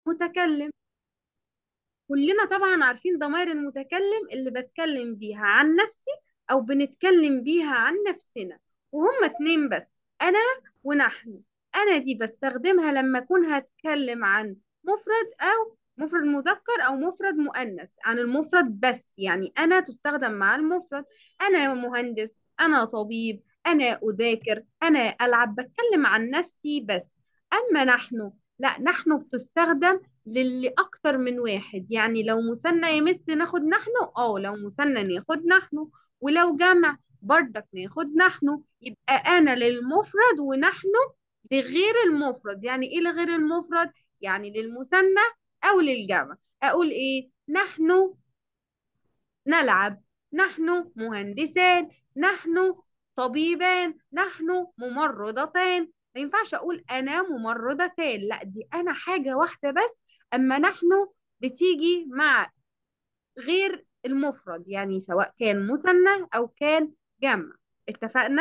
متكلم كلنا طبعا عارفين ضمائر المتكلم اللي بتكلم بيها عن نفسي او بنتكلم بيها عن نفسنا وهم اتنين بس انا ونحن انا دي بستخدمها لما اكون هتكلم عن مفرد او مفرد مذكر او مفرد مؤنث عن المفرد بس يعني انا تستخدم مع المفرد انا مهندس انا طبيب انا اذاكر انا العب بتكلم عن نفسي بس اما نحن لا نحن بتستخدم للي اكتر من واحد يعني لو مثنى يمس ناخد نحن اه لو مثنى ناخد نحن ولو جمع برضك ناخد نحن يبقى انا للمفرد ونحن لغير المفرد يعني ايه لغير المفرد يعني للمثنى او للجمع اقول ايه نحن نلعب نحن مهندسان نحن طبيبان نحن ممرضتان ما ينفعش اقول انا ممرضتان لا دي انا حاجة واحدة بس اما نحن بتيجي مع غير المفرد يعني سواء كان مثنى او كان جمع اتفقنا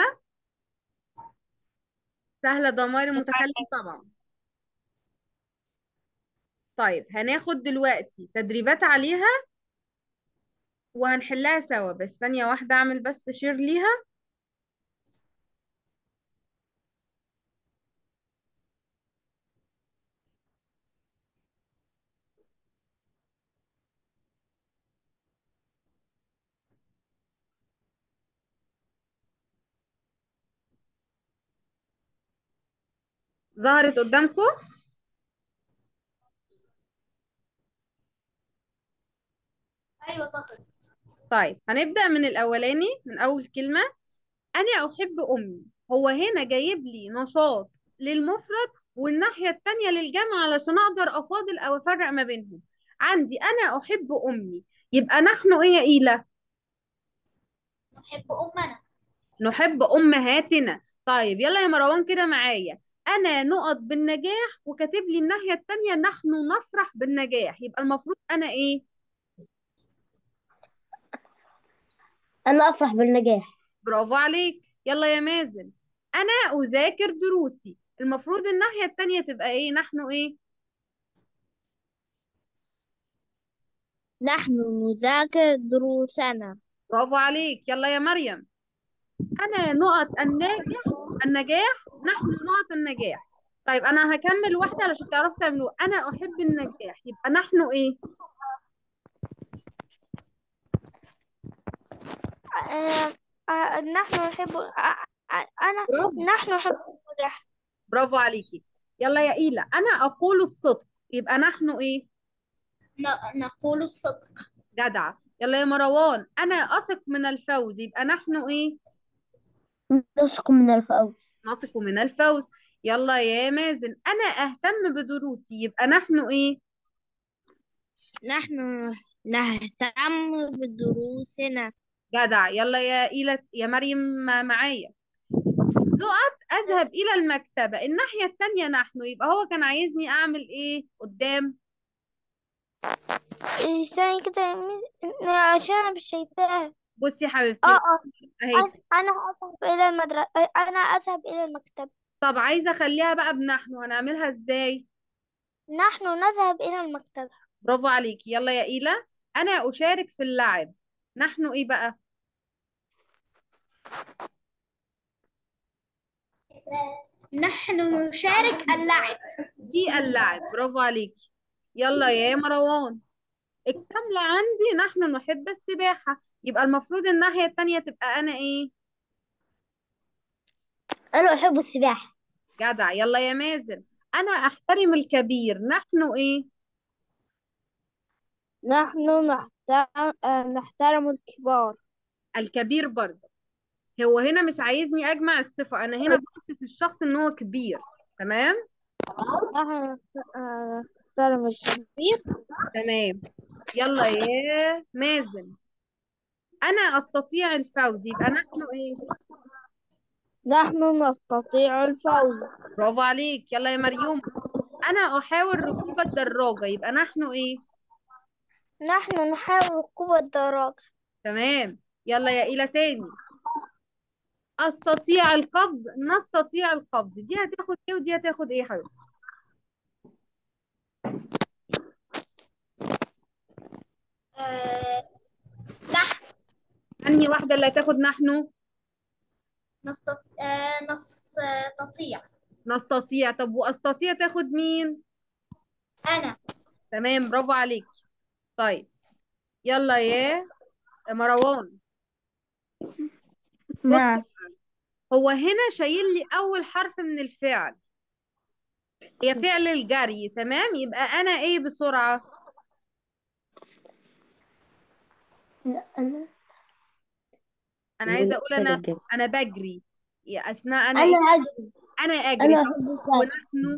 سهلة ضمائر المتكلم طبعا طيب هناخد دلوقتي تدريبات عليها وهنحلها سوا بس ثانية واحدة اعمل بس شير ليها ظهرت قدامكم ايوه صح طيب هنبدأ من الأولاني من أول كلمة أنا أحب أمي هو هنا جايب لي نشاط للمفرد والناحية التانية للجمع علشان أقدر أفاضل أو أفرق ما بينهم عندي أنا أحب أمي يبقى نحن إيه يا إيلة نحب امنا نحب أمهاتنا طيب يلا يا مروان كده معايا أنا نقط بالنجاح وكاتب لي الناحية التانية نحن نفرح بالنجاح يبقى المفروض أنا إيه أنا أفرح بالنجاح برافو عليك يلا يا مازن انا اذاكر دروسي المفروض الناحية التانية تبقى ايه نحن ايه نحن نذاكر دروسنا برافو عليك يلا يا مريم انا نقط الناجح النجاح نحن نقط النجاح طيب انا هكمل واحدة علشان تعرفوا تعملوها انا احب النجاح يبقى نحن ايه نحن نحب أنا برافو نحن نحب النجاح برافو عليكي يلا يا إيلا انا اقول الصدق يبقى نحن ايه ن- نقول الصدق جدعة يلا يا مروان انا اثق من الفوز يبقى نحن ايه نثق من الفوز نثق من الفوز يلا يا مازن انا اهتم بدروسي يبقى نحن ايه نحن نهتم بدروسنا جدع يلا يا إيلة يا مريم ما- معايا نقط اذهب الى المكتبة الناحية التانية نحن يبقى هو كان عايزني اعمل ايه قدام ثاني كده يا ميس- عشان أنا مش شايفاها بصي يا حبيبتي اه اه اهي أنا أنا أذهب إلى المدرسة أنا أذهب إلى المكتب طب عايزة اخليها بقى بنحن هنعملها ازاي نحن نذهب إلى المكتبة برافو عليكي يلا يا إيلة انا اشارك في اللعب نحن ايه بقى نحن نشارك اللعب في اللعب برافو عليكي يلا يا مروان الكاملة عندي نحن نحب السباحة يبقى المفروض الناحية التانية تبقى أنا إيه أنا أحب السباحة جدع يلا يا مازن أنا أحترم الكبير نحن إيه نحن نحترم نحترم الكبار الكبير برضه هو هنا مش عايزني أجمع الصفة أنا هنا بوصف الشخص إن هو كبير تمام نحن نحترم الكبير تمام يلا يا مازن أنا أستطيع الفوز يبقى نحن إيه نحن نستطيع الفوز برافو عليك يلا يا مريوم أنا أحاول ركوب الدراجة يبقى نحن إيه نحن نحاول ركوب الدراجة تمام يلا يا إلى تاني استطيع القفز نستطيع القفز دي هتاخد ايه ودي هتاخد ايه يا حبيبتي آه، نحن انهي واحدة اللي هتاخد نحن نستطيع آه، نستطيع نستطيع طب واستطيع تاخد مين أنا تمام برافو عليك طيب يلا يا مروان بص نعم هو هنا شايل لي اول حرف من الفعل هي فعل الجري تمام يبقى انا ايه بسرعة لا أنا انا عايزة اقول انا انا بجري يا اثناء انا أنا ايه أجري انا اجري أنا طب أحب الجري ونحن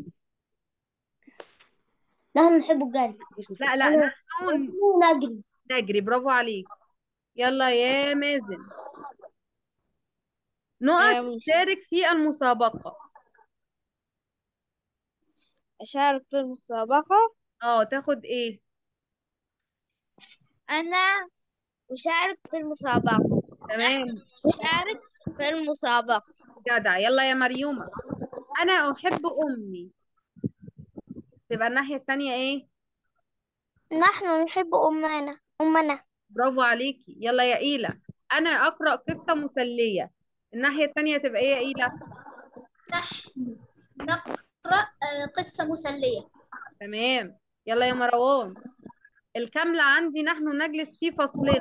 نحن نحب الجري لا لا أنا نحن نجري نجري برافو عليك يلا يا مازن نقط تشارك في المسابقة أشارك في المسابقة اه تاخد ايه أنا أشارك في المسابقة تمام أشارك في المسابقة جدع يلا يا مريومة انا احب امي تبقى الناحية التانية ايه نحن نحب أمنا أمنا برافو عليكي يلا يا إيلا انا اقرأ قصة مسلية الناحية التانية تبقى ايه يا إيلا نحن نقرأ آه، قصة مسلية تمام يلا يا مروان الكاملة عندي نحن نجلس في فصلنا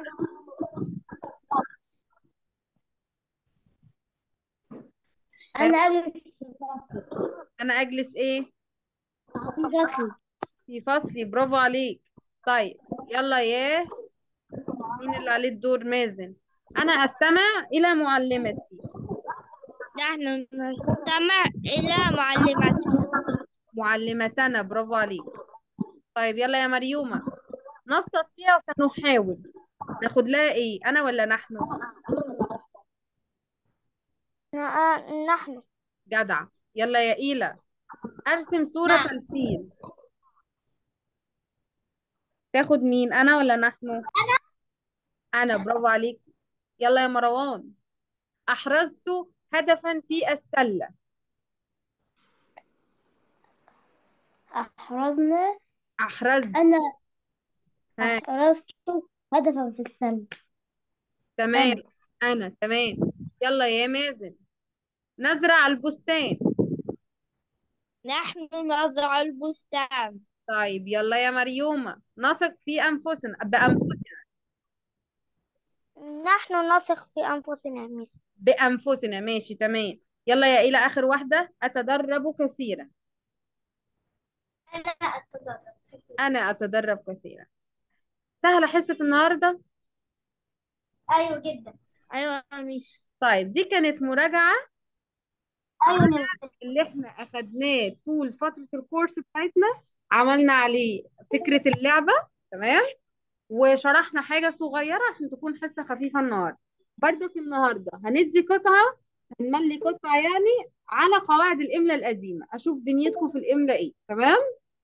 أنا أجلس في فصلي انا اجلس ايه في فصلي في فصلي برافو عليك طيب يلا يا مين اللي عليه الدور مازن انا استمع الى معلمتي نحن نستمع إلى معلمتنا معلمتنا برافو عليك طيب يلا يا مريومة نستطيع سنحاول ناخد لها ايه انا ولا نحن نحن جدع يلا يا إيلا ارسم صورة نعم. الفيل تاخد مين انا ولا نحن انا انا برافو عليك يلا يا مروان احرزت هدفا في السلة أحرزنا احرزت أنا ها أحرزت هدفا في السلة تمام انا تمام يلا يا مازن نزرع البستان نحن نزرع البستان طيب يلا يا مريومة نثق في انفسنا بانفسنا نحن نثق في أنفسنا ميس بانفسنا ماشي تمام يلا يا إلى اخر واحدة اتدرب كثيرا أنا أتدرب انا اتدرب كثيرا سهلة حصة النهاردة أيوة جدا أيوة ميس طيب دي كانت مراجعة أيوة اللي احنا اخدناه طول فترة الكورس بتاعتنا عملنا عليه فكرة اللعبة تمام وشرحنا حاجة صغيرة عشان تكون حصة خفيفة النهاردة برضك النهاردة هندي قطعة هنملي قطعة يعني على قواعد الإملاء القديمة أشوف دنيتكم في الإملاء إيه تمام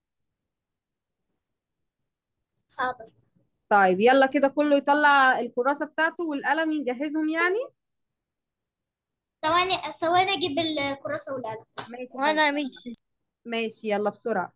حاضر طيب يلا كده كله يطلع الكراسة بتاعته والقلم يجهزهم يعني ثواني ثواني أجيب الكراسة والقلم ماشي وأنا حاضر. ميس ماشي يلا بسرعة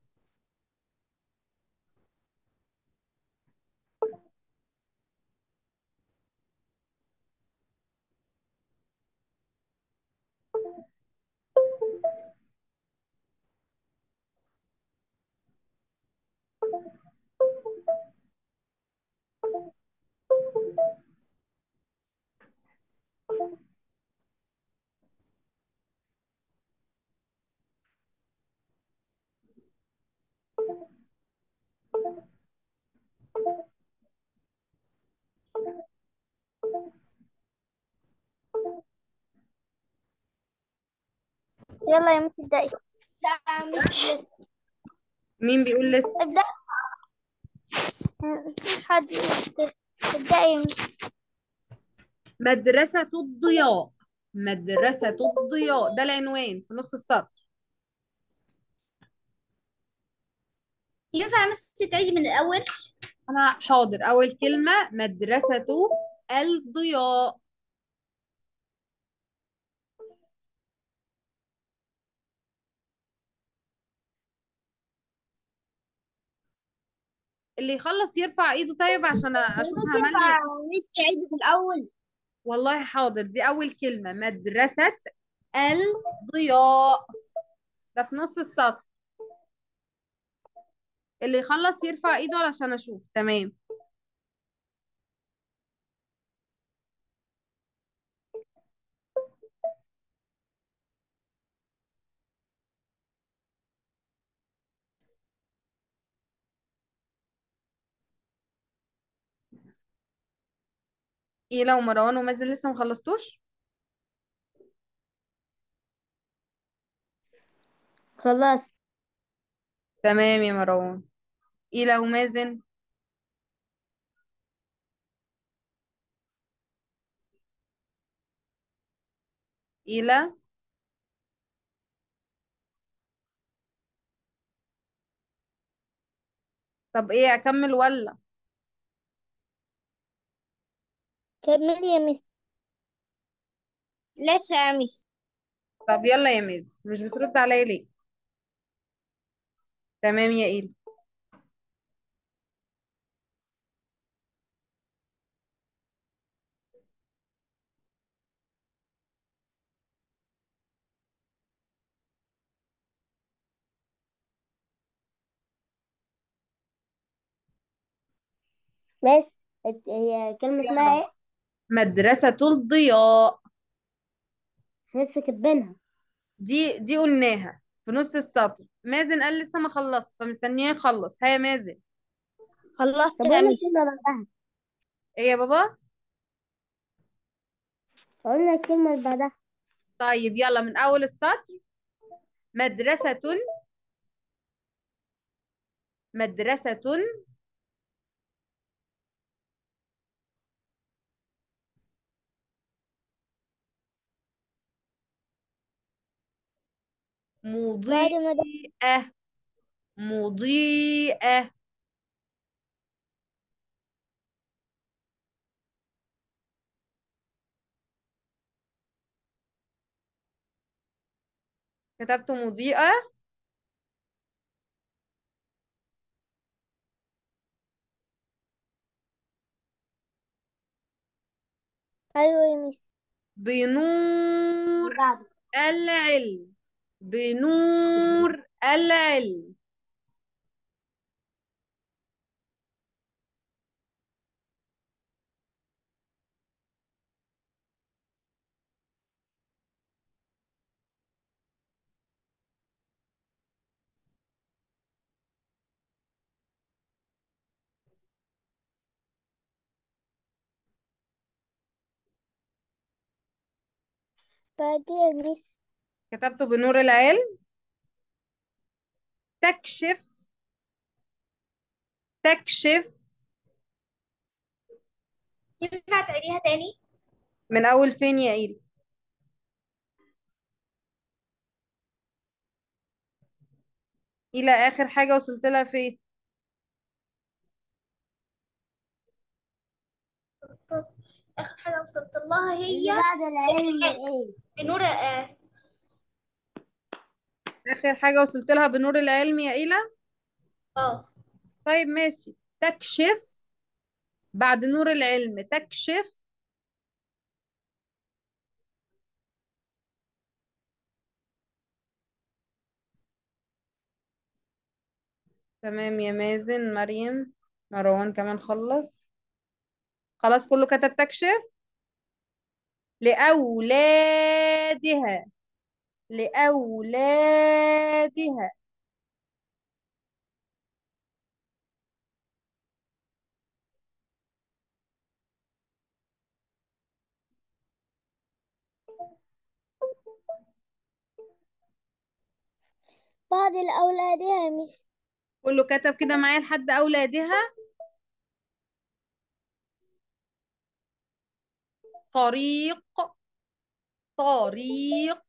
يلا يا ميس ابدأي لا ميس لسه مين بيقول لسه ابدأ مفيش حد يقول ابدأي يا ميس مدرسة الضياء مدرسة الضياء ده العنوان في نص السطر ينفع بس تعيدي من الأول أنا حاضر أول كلمة مدرسة الضياء اللي يخلص يرفع ايده طيب عشان اشوف مش عمل لي ينفع مش تعيد في الأول والله حاضر دي اول كلمة مدرسة الضياء ده في نص السطر اللي يخلص يرفع ايده علشان اشوف تمام ايه لو مروان ومازن لسه مخلصتوش خلاص تمام يا مروان ايه لو مازن إلى طب ايه اكمل ولا كملي يا مس لسه يا مس طب يلا يا مازن مش بترد عليا ليه تمام يا إيل بس هي كلمة اسمها يلا ايه؟ مدرسة الضياء لسه كاتبينها دي دي قلناها في نص السطر مازن قال لسه ما خلص فمستنيه يخلص ها يا مازن خلصت طب يا قولي مس الكلمة بعدها ايه يا بابا قلنا الكلمة اللي بعدها طيب يلا من اول السطر مدرسة مدرسة بعد ما ده مضيئة مضيئة كتبت مضيئة أيوة يا مس بنور اللي بعده العلم بنور العلم بعدين يا مس كتبت بنور العلم تكشف تكشف ينفع تعيديها تاني من أول فين يا إيل إلى آخر حاجة وصلت لها فين آخر حاجة وصلت لها اللي هي بعد العلم ايه؟ بنور آه آخر حاجة وصلت لها بنور العلم يا إيلة آه طيب ماشي تكشف بعد نور العلم تكشف تمام يا مازن مريم مروان كمان خلص خلاص كله كتب تكشف لأولادها لأولادها بعد الأولاد يا مس كله كتب كده معايا لحد أولادها طريق طريق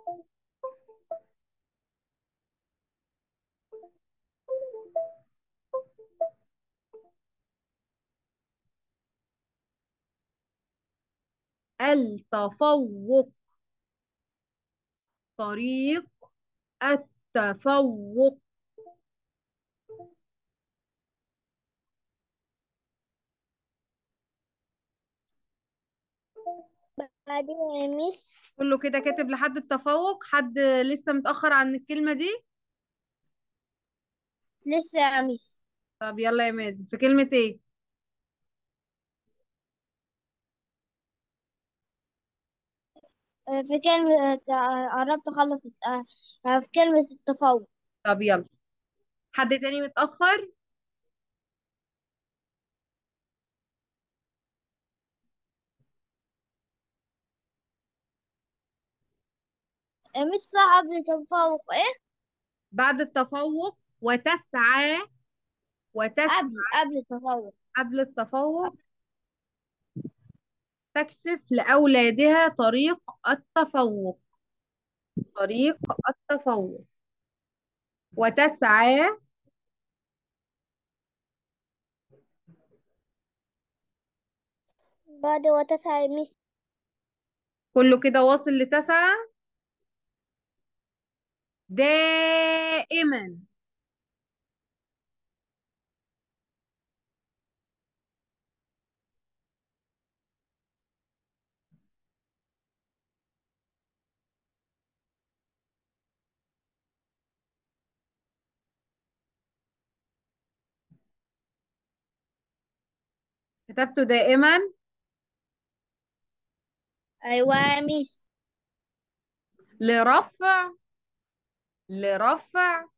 التفوق طريق التفوق بعدين يا ميس كله كده كاتب لحد التفوق حد لسه متأخر عن الكلمة دي لسه يا ميس طب يلا يا مازن في كلمة ايه آه، في كلمة آه، قربت أخلص آه، آه، في كلمة التفوق طب يلا حد تاني متأخر آه، مش صعب التفوق إيه بعد التفوق وتسعى وتسعى قبل قبل التفوق قبل التفوق تكشف لأولادها طريق التفوق طريق التفوق وتسعى بعد وتسعة يا ميس كله كده واصل لتسعة دائما كتبته دائما أيوة يا ميس لرفع لرفع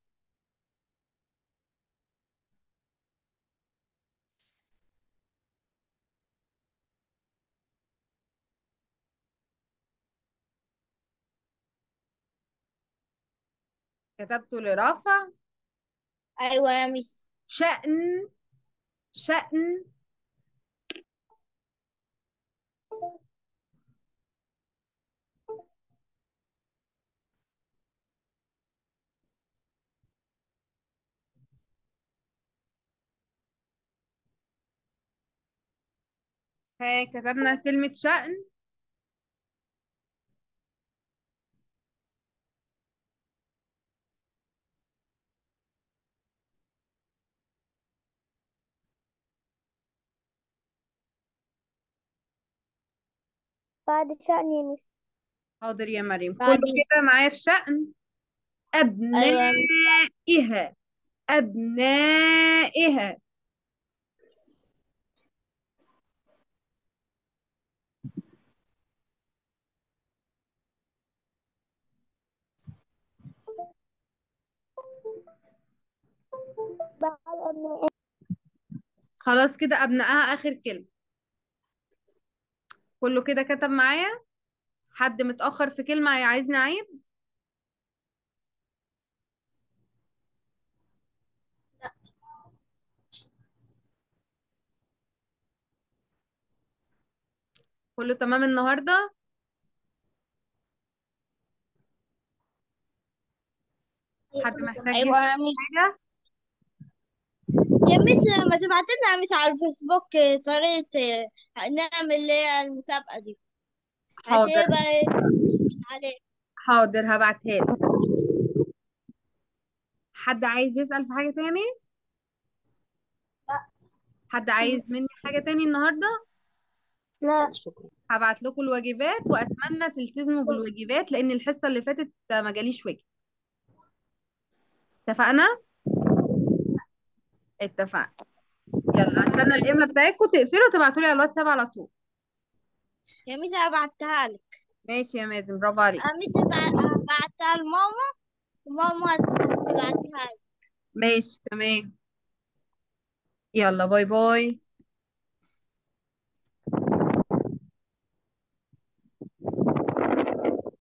كتبته لرفع أيوة يا ميس شأن شأن ها كتبنا كلمة شأن بعد شأن يا ميس حاضر يا مريم كله بعدين. كده معايا في شأن أيوة يا ميس أبنائها أبنائها بعد أبناء خلاص كده أبنائها آخر كلمة كله كده كتب معايا حد متأخر في كلمة عايزني أعيد كله تمام النهاردة حد محتاج أيوة يسأل يا ميس حاجة يا ميس ما تبعت لنا يا ميس على الفيسبوك طريقة آه، نعمل اللي هي المسابقة دي عشان حاضر يبقى يثبت عليه حاضر هبعتها لك حد عايز يسأل في حاجة تاني حد عايز مني حاجة تاني النهاردة لا هبعت لكم الواجبات وأتمنى تلتزموا بالواجبات لأن الحصة اللي فاتت ما جاليش واجب اتفقنا اتفقنا يلا هستنى الإيميل بتاعتكم تقفلوا وتبعتوا لي على الواتساب على طول يا ميس أنا بعتها لك ماشي يا مازن برافو عليك يا ميس بع- بعتها لماما وماما تبعتها لي ماشي تمام يلا باي باي